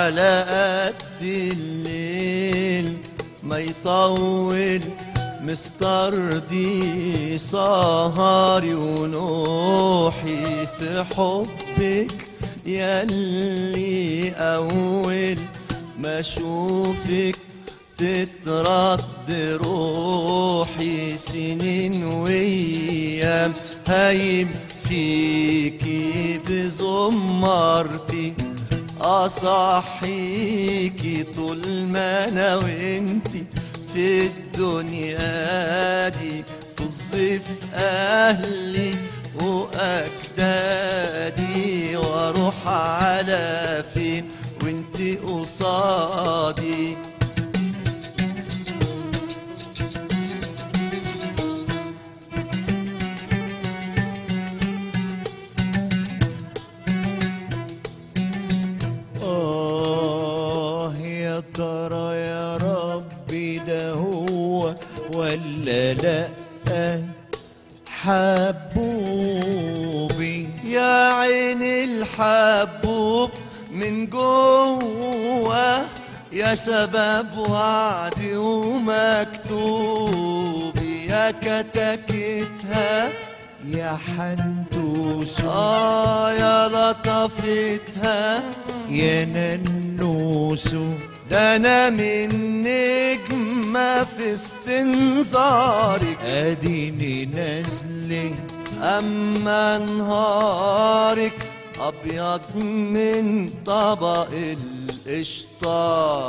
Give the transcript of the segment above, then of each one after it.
على قد الليل ما يطول مسترضي سهري ونوحي في حبك ياللي أول ما أشوفك تترد روحي سنين وأيام هايم فيكي بزمرتي أصحيكي طول ما أنا وإنتي في الدنيا دي توظف أهلي وأجدادي وأروح على فين وإنتي قصادي آه يا ترى يا ربي ده هو ولا لأ حبوبي يا عين الحبوب من جوه يا سبب وعدي ومكتوبي يا كتكتها يا حندوس آه يا لطفتها يا ننوس ده أنا من نجمة في استنظارك اديني نازله أما نهارك أبيض من طبق القشطة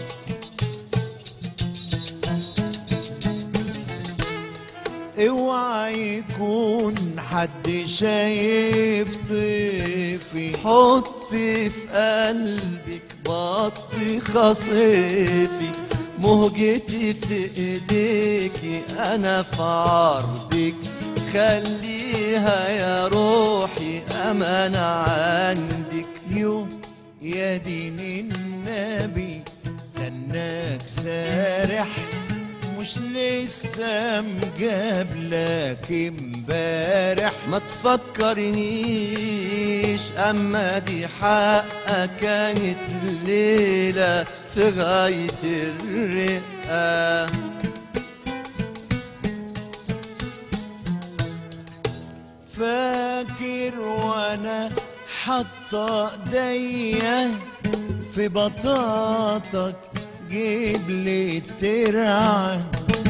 اوعى يكون حد شايف طيفي حطي في قلبك بطي خصيفي مهجتي في ايديكي انا في عرضك خليها يا روحي امانة عندك يو يا دين النبي تناك سارح مش لسه مجابلك امبارح ما تفكرنيش اما دي حقك كانت ليلة في غاية الرئة فاكر وانا حاطه ايديا في بطاطك جيب لي الترعه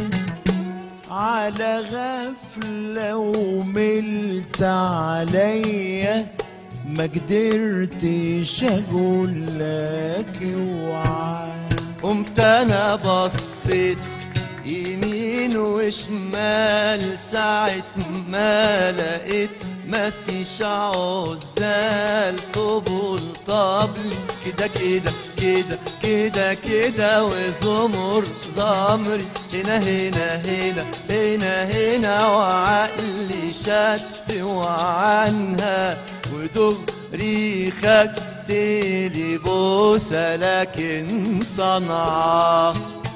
على غفلة وملت عليا ما قدرتش اقول لك اوعى قمت انا بصيت يمين وشمال ساعة ما لقيت ما فيش عزال طبول طبل كده كده كده كده كده وزمر زمري هنا هنا هنا هنا هنا وعقلي شت وعنها ودغري خدت لي بوسة لكن صنعاه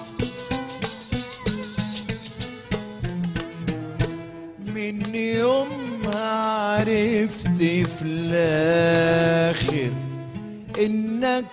من يوم ما عرفت في الاخر انك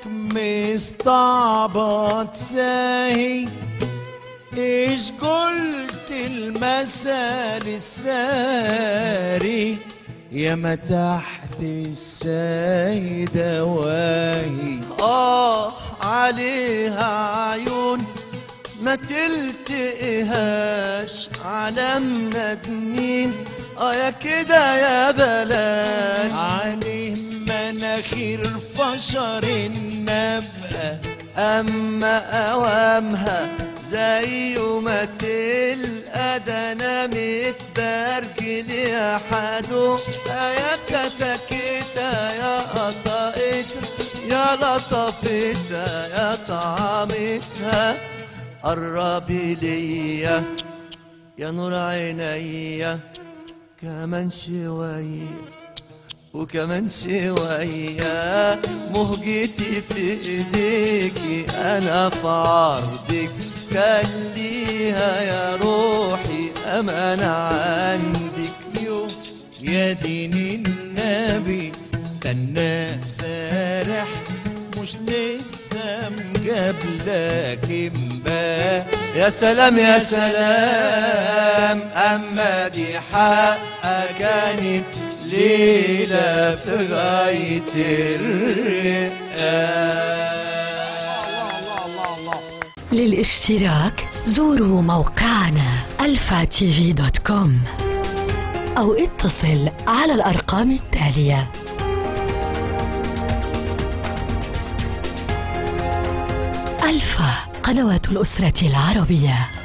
مستعبط ساهي ايش قلت المثل الساري يا ما تحت السيدة واهي آه عليها عيون ما تلتقيهاش عالم ندمين اه يا كده يا بلاش عليه مناخير فشر النبقى اما اوامها زي ما تلقى ده انا متبرجل يا حدو يا كتكتا يا قطقتها يا لطفتها يا طعمتها قربي ليا يا نور عينيا كمان شويه وكمان شوية مهجتي في ايديكي انا في عرضك خليها يا روحي امانة عندك يوم يا دين النبي تناك سارح مش مش لسه مقابلك امبارح يا سلام يا سلام أما دي حقها كانت ليلة في غاية الرقة للاشتراك زوروا موقعنا الفا تي في دوت كوم أو اتصل على الأرقام التالية ألفا قنوات الأسرة العربية